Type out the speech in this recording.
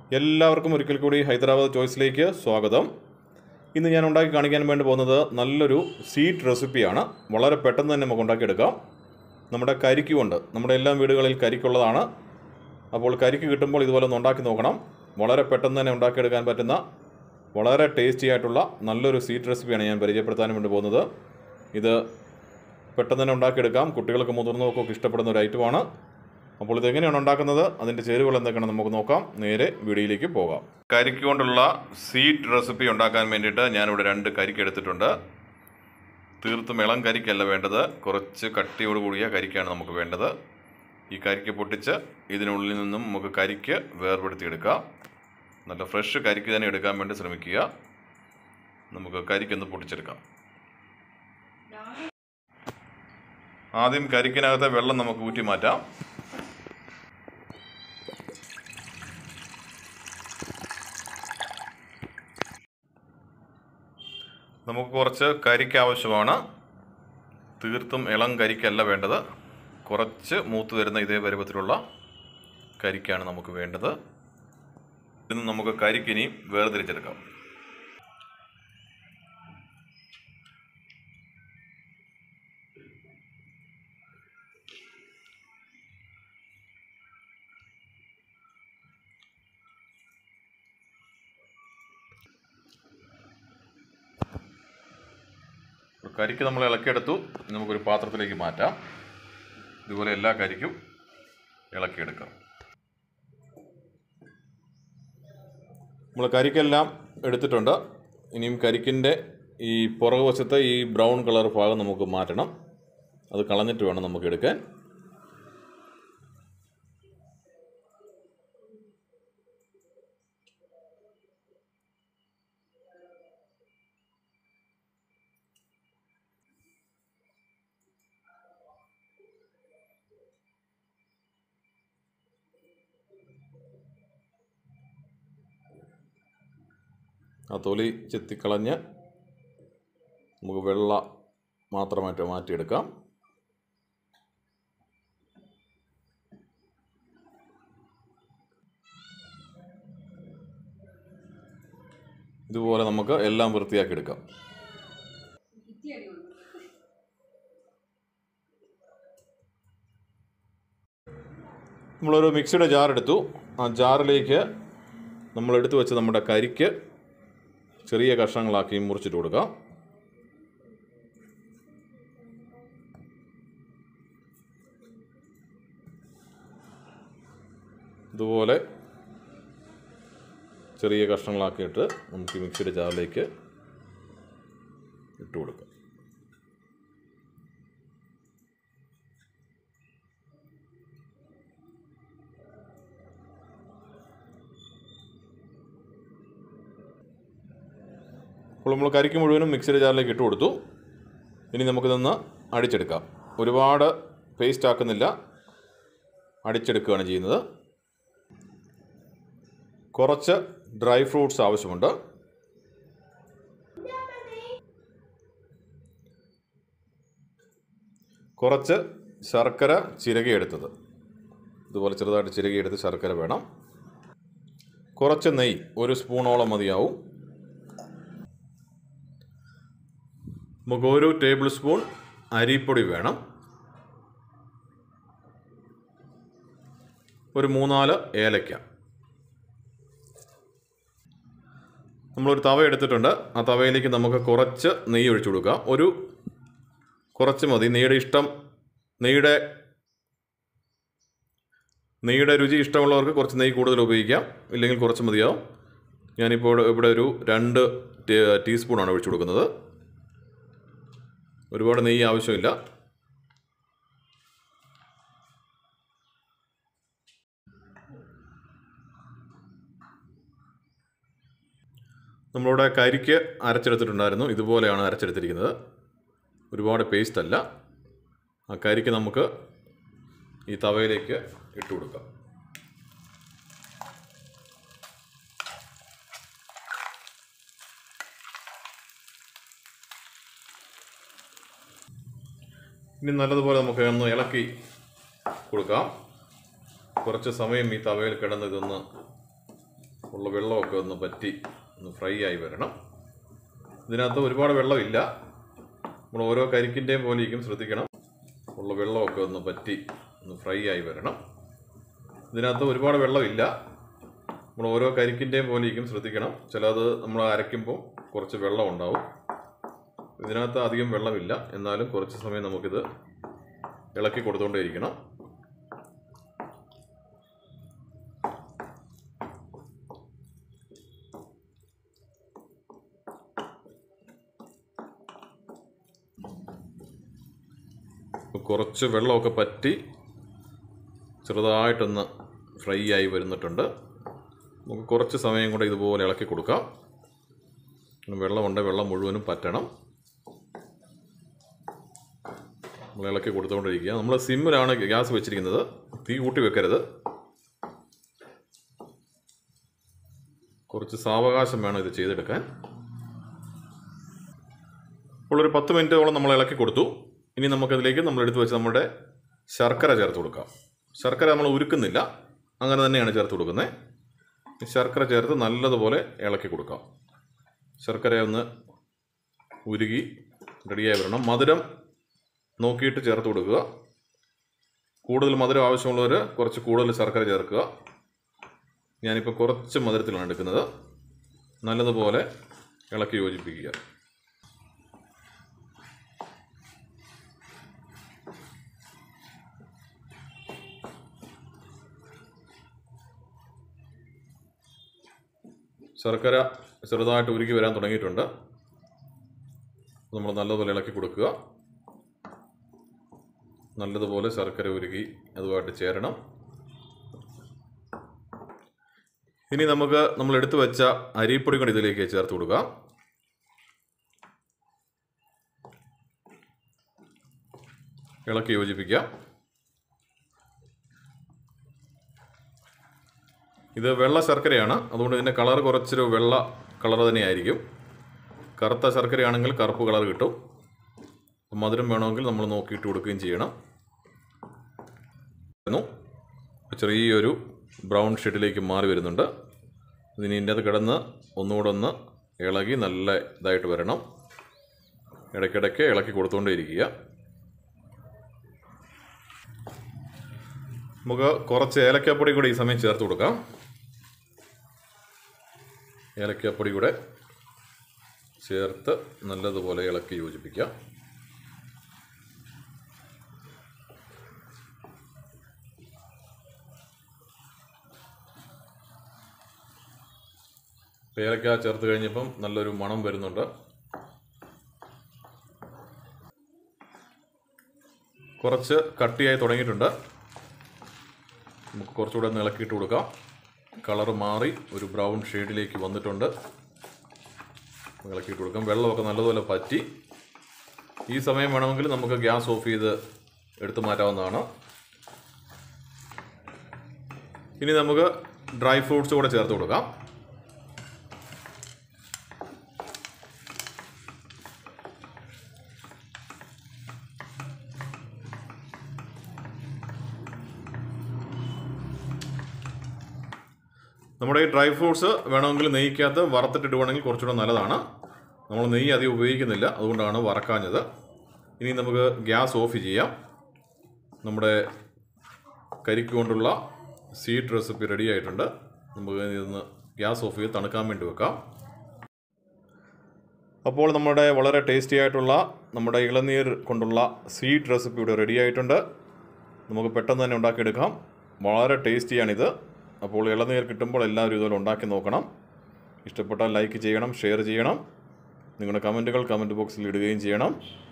എല്ലാവർക്കും ഒരിക്കൽ കൂടി ഹൈദരാബാദ് ചോയ്സിലേക്ക് സ്വാഗതം ഇന്ന് ഞാൻ ഉണ്ടാക്കി കാണിക്കാൻ വേണ്ടി പോകുന്നത് നല്ലൊരു സ്വീറ്റ് റെസിപ്പിയാണ് വളരെ പെട്ടെന്ന് തന്നെ നമുക്ക് ഉണ്ടാക്കിയെടുക്കാം നമ്മുടെ കരിക്ക് കൊണ്ട് നമ്മുടെ എല്ലാ വീടുകളിൽ കരിക്കുള്ളതാണ് അപ്പോൾ കരിക്ക് കിട്ടുമ്പോൾ ഇതുപോലെ ഒന്ന് ഉണ്ടാക്കി നോക്കണം വളരെ പെട്ടെന്ന് തന്നെ ഉണ്ടാക്കിയെടുക്കാൻ പറ്റുന്ന വളരെ ടേസ്റ്റി ആയിട്ടുള്ള നല്ലൊരു സ്വീറ്റ് റെസിപ്പിയാണ് ഞാൻ പരിചയപ്പെടുത്താൻ വേണ്ടി പോകുന്നത് ഇത് പെട്ടെന്ന് തന്നെ ഉണ്ടാക്കിയെടുക്കാം കുട്ടികൾക്ക് മുതിർന്നവർക്കും ഒക്കെ ഇഷ്ടപ്പെടുന്ന ഒരു ഐറ്റമാണ് അപ്പോൾ ഇത് എങ്ങനെയാണ് ഉണ്ടാക്കുന്നത് അതിൻ്റെ ചേരുവകൾ എന്തൊക്കെയാണ് നമുക്ക് നോക്കാം നേരെ വീഡിയോയിലേക്ക് പോകാം കരിക്ക് കൊണ്ടുള്ള സ്വീറ്റ് റെസിപ്പി ഉണ്ടാക്കാൻ വേണ്ടിയിട്ട് ഞാനിവിടെ രണ്ട് കരിക്ക് എടുത്തിട്ടുണ്ട് തീർത്തും ഇളം കരിക്കല്ല വേണ്ടത് കുറച്ച് കട്ടിയോട് കൂടിയ കരിക്കാണ് നമുക്ക് വേണ്ടത് ഈ കരിക്ക് പൊട്ടിച്ച് ഇതിനുള്ളിൽ നിന്നും നമുക്ക് കരിക്ക് വേർപെടുത്തിയെടുക്കാം നല്ല ഫ്രഷ് കരിക്ക് തന്നെ എടുക്കാൻ വേണ്ടി ശ്രമിക്കുക നമുക്ക് കരിക്കൊന്ന് പൊട്ടിച്ചെടുക്കാം ആദ്യം കരിക്കിനകത്തെ വെള്ളം നമുക്ക് ഊറ്റി മാറ്റാം നമുക്ക് കുറച്ച് കരിക്ക് ആവശ്യമാണ് തീർത്തും ഇളം കരിക്കല്ല വേണ്ടത് കുറച്ച് മൂത്ത് വരുന്ന ഇതേ പരുവത്തിലുള്ള കരിക്കാണ് നമുക്ക് വേണ്ടത് ഇന്ന് നമുക്ക് കരിക്കിനി വേർതിരിച്ചെടുക്കാം കരിക്ക് നമ്മൾ ഇളക്കിയെടുത്തു ഇനി നമുക്കൊരു പാത്രത്തിലേക്ക് മാറ്റാം ഇതുപോലെ എല്ലാ കരിക്കും ഇളക്കിയെടുക്കാം നമ്മൾ കരിക്കെല്ലാം എടുത്തിട്ടുണ്ട് ഇനിയും കരിക്കിൻ്റെ ഈ പുറകു വശത്തെ ഈ ബ്രൗൺ കളർ ഭാഗം നമുക്ക് മാറ്റണം അത് കളഞ്ഞിട്ട് വേണം നമുക്ക് എടുക്കാൻ ആ തൊലി ചെത്തിക്കളഞ്ഞ് നമുക്ക് വെള്ള മാത്രമായിട്ട് മാറ്റിയെടുക്കാം ഇതുപോലെ നമുക്ക് എല്ലാം വൃത്തിയാക്കി എടുക്കാം നമ്മളൊരു മിക്സിയുടെ ജാർ എടുത്തു ആ ജാറിലേക്ക് നമ്മൾ എടുത്തു വെച്ച നമ്മുടെ കരിക്ക് ചെറിയ കഷ്ണങ്ങളാക്കി മുറിച്ചിട്ട് കൊടുക്കാം ഇതുപോലെ ചെറിയ കഷ്ണങ്ങളാക്കിയിട്ട് നമുക്ക് ഈ മിക്സിയുടെ ജാറിലേക്ക് ഇട്ട് കൊടുക്കാം അപ്പോൾ നമ്മൾ കരിക്ക് മുഴുവനും മിക്സിയുടെ ജാറിലേക്ക് ഇട്ട് കൊടുത്തു ഇനി നമുക്കിതൊന്ന് അടിച്ചെടുക്കാം ഒരുപാട് പേസ്റ്റ് ആക്കുന്നില്ല അടിച്ചെടുക്കുകയാണ് ചെയ്യുന്നത് കുറച്ച് ഡ്രൈ ഫ്രൂട്ട്സ് ആവശ്യമുണ്ട് കുറച്ച് ശർക്കര ചിരകിയെടുത്തത് ഇതുപോലെ ചെറുതായിട്ട് ചിരകിയെടുത്ത് ശർക്കര വേണം കുറച്ച് നെയ്യ് ഒരു സ്പൂണോളം മതിയാവും നമുക്ക് ഒരു ടേബിൾ സ്പൂൺ അരിപ്പൊടി വേണം ഒരു മൂന്നാല് ഏലക്ക നമ്മളൊരു തവ എടുത്തിട്ടുണ്ട് ആ തവയിലേക്ക് നമുക്ക് കുറച്ച് നെയ്യ് ഒഴിച്ചു കൊടുക്കാം ഒരു കുറച്ച് മതി നെയ്യുടെ ഇഷ്ടം നെയ്യുടെ നെയ്യുടെ രുചി ഇഷ്ടമുള്ളവർക്ക് കുറച്ച് നെയ്യ് കൂടുതൽ ഉപയോഗിക്കാം ഇല്ലെങ്കിൽ കുറച്ച് മതിയാവും ഞാനിപ്പോൾ ഇവിടെ ഒരു രണ്ട് ടീസ്പൂണാണ് ഒഴിച്ചു കൊടുക്കുന്നത് ഒരുപാട് നെയ്യ് ആവശ്യമില്ല നമ്മളിവിടെ കരിക്ക് അരച്ചെടുത്തിട്ടുണ്ടായിരുന്നു ഇതുപോലെയാണ് അരച്ചെടുത്തിരിക്കുന്നത് ഒരുപാട് പേസ്റ്റ് അല്ല ആ കരിക്ക് നമുക്ക് ഈ തവയിലേക്ക് ഇട്ട് കൊടുക്കാം ഇനി നല്ലതുപോലെ നമുക്ക് ഒന്ന് ഇളക്കി കൊടുക്കാം കുറച്ച് സമയം ഈ തവയിൽ കിടന്ന് ഇതൊന്ന് ഉള്ള വെള്ളമൊക്കെ ഒന്ന് പറ്റി ഒന്ന് ഫ്രൈ ആയി വരണം ഇതിനകത്ത് ഒരുപാട് വെള്ളമില്ല നമ്മൾ ഓരോ കരിക്കിൻ്റെയും പോലെ ഇരിക്കും ശ്രദ്ധിക്കണം ഉള്ള വെള്ളമൊക്കെ ഒന്ന് പറ്റി ഒന്ന് ഫ്രൈ ആയി വരണം ഇതിനകത്ത് ഒരുപാട് വെള്ളമില്ല നമ്മൾ ഓരോ കരിക്കിൻ്റെയും പോലെ ഇരിക്കും ശ്രദ്ധിക്കണം ചിലത് നമ്മൾ അരയ്ക്കുമ്പോൾ കുറച്ച് വെള്ളം ഉണ്ടാവും ഇതിനകത്ത് അധികം വെള്ളമില്ല എന്നാലും കുറച്ച് സമയം നമുക്കിത് ഇളക്കി കൊടുത്തുകൊണ്ടേയിരിക്കണം ഇപ്പൊ കുറച്ച് വെള്ളമൊക്കെ പറ്റി ചെറുതായിട്ടൊന്ന് ഫ്രൈ ആയി വരുന്നിട്ടുണ്ട് നമുക്ക് കുറച്ച് സമയം കൂടെ ഇതുപോലെ ഇളക്കി കൊടുക്കാം വെള്ളമുണ്ട് വെള്ളം മുഴുവനും പറ്റണം നമ്മൾ ഇളക്കി കൊടുത്തുകൊണ്ടിരിക്കുക നമ്മൾ സിമ്മിലാണ് ഗ്യാസ് വെച്ചിരിക്കുന്നത് തീ കൂട്ടി വെക്കരുത് കുറച്ച് സാവകാശം വേണം ഇത് ചെയ്തെടുക്കാൻ അപ്പോൾ ഒരു പത്ത് മിനിറ്റോളം നമ്മൾ ഇളക്കി കൊടുത്തു ഇനി നമുക്കതിലേക്ക് നമ്മൾ എടുത്തു വെച്ച് നമ്മുടെ ശർക്കര ചേർത്ത് കൊടുക്കാം ശർക്കര നമ്മൾ ഉരുക്കുന്നില്ല അങ്ങനെ തന്നെയാണ് ചേർത്ത് കൊടുക്കുന്നത് ശർക്കര ചേർത്ത് നല്ലതുപോലെ ഇളക്കി കൊടുക്കാം ശർക്കര ഒന്ന് ഉരുകി റെഡിയായി വരണം മധുരം നോക്കിയിട്ട് ചേർത്ത് കൊടുക്കുക കൂടുതൽ മധുരം ആവശ്യമുള്ളവർ കുറച്ച് കൂടുതൽ ശർക്കര ചേർക്കുക ഞാനിപ്പോൾ കുറച്ച് മധുരത്തിലാണ് എടുക്കുന്നത് നല്ലതുപോലെ ഇളക്കി യോജിപ്പിക്കുക ശർക്കര ചെറുതായിട്ട് ഉരുക്കി വരാൻ തുടങ്ങിയിട്ടുണ്ട് നമ്മൾ നല്ലതുപോലെ ഇളക്കി കൊടുക്കുക നല്ലതുപോലെ ശർക്കര ഉരുകി അതുമായിട്ട് ചേരണം ഇനി നമുക്ക് നമ്മൾ എടുത്തു വെച്ച അരിപ്പൊടി കൂടി ഇതിലേക്ക് ചേർത്ത് കൊടുക്കാം ഇളക്കി യോജിപ്പിക്കാം ഇത് വെള്ള ശർക്കരയാണ് അതുകൊണ്ട് ഇതിൻ്റെ കളർ കുറച്ചൊരു വെള്ള കളർ തന്നെയായിരിക്കും കറുത്ത ശർക്കരയാണെങ്കിൽ കറുപ്പ് കളർ കിട്ടും മധുരം വേണമെങ്കിൽ നമ്മൾ നോക്കിയിട്ട് കൊടുക്കുകയും ചെയ്യണം ചെറിയൊരു ബ്രൗൺ ഷെഡിലേക്ക് മാറി വരുന്നുണ്ട് ഇതിന് ഇതിൻ്റെ അത് കിടന്ന് ഒന്നുകൂടെ ഒന്ന് ഇളകി നല്ല ഇതായിട്ട് വരണം ഇടയ്ക്കിടയ്ക്ക് ഇളക്കി കൊടുത്തുകൊണ്ടേയിരിക്കുക നമുക്ക് കുറച്ച് ഏലക്കാപ്പൊടി കൂടി ഈ സമയം ചേർത്ത് കൊടുക്കാം ഏലക്കാപ്പൊടി കൂടെ ചേർത്ത് നല്ലതുപോലെ ഇളക്കി യോജിപ്പിക്കാം ഏലക്ക ചേർത്ത് കഴിഞ്ഞപ്പം നല്ലൊരു മണം വരുന്നുണ്ട് കുറച്ച് കട്ടിയായി തുടങ്ങിയിട്ടുണ്ട് നമുക്ക് കുറച്ചുകൂടെ ഒന്ന് ഇളക്കിയിട്ട് കൊടുക്കാം കളർ മാറി ഒരു ബ്രൗൺ ഷെയ്ഡിലേക്ക് വന്നിട്ടുണ്ട് ഇളക്കിയിട്ട് കൊടുക്കാം വെള്ളമൊക്കെ നല്ലതുപോലെ പറ്റി ഈ സമയം വേണമെങ്കിൽ നമുക്ക് ഗ്യാസ് ഓഫ് ചെയ്ത് എടുത്തു മാറ്റാവുന്നതാണ് ഇനി നമുക്ക് ഡ്രൈ ഫ്രൂട്ട്സ് കൂടെ ചേർത്ത് കൊടുക്കാം നമ്മുടെ ഈ ഡ്രൈ ഫ്രൂട്ട്സ് വേണമെങ്കിൽ നെയ്ക്കകത്ത് വറുത്തിട്ടിടുവാണെങ്കിൽ കുറച്ചുകൂടെ നല്ലതാണ് നമ്മൾ നെയ്യ് അധികം ഉപയോഗിക്കുന്നില്ല അതുകൊണ്ടാണ് വറക്കാഞ്ഞത് ഇനി നമുക്ക് ഗ്യാസ് ഓഫ് ചെയ്യാം നമ്മുടെ കരിക്ക് കൊണ്ടുള്ള സ്വീറ്റ് റെസിപ്പി റെഡി ആയിട്ടുണ്ട് നമുക്ക് ഇതൊന്ന് ഗ്യാസ് ഓഫ് ചെയ്ത് തണുക്കാൻ വേണ്ടി വെക്കാം അപ്പോൾ നമ്മുടെ വളരെ ടേസ്റ്റി ആയിട്ടുള്ള നമ്മുടെ ഇളനീർ കൊണ്ടുള്ള സ്വീറ്റ് റെസിപ്പി ഇവിടെ റെഡി ആയിട്ടുണ്ട് നമുക്ക് പെട്ടെന്ന് തന്നെ ഉണ്ടാക്കിയെടുക്കാം വളരെ ടേസ്റ്റിയാണിത് അപ്പോൾ ഇളനീർ കിട്ടുമ്പോൾ എല്ലാവരും ഇതുപോലെ ഉണ്ടാക്കി നോക്കണം ഇഷ്ടപ്പെട്ടാൽ ലൈക്ക് ചെയ്യണം ഷെയർ ചെയ്യണം നിങ്ങളുടെ കമൻറ്റുകൾ കമൻറ്റ് ബോക്സിൽ ഇടുകയും ചെയ്യണം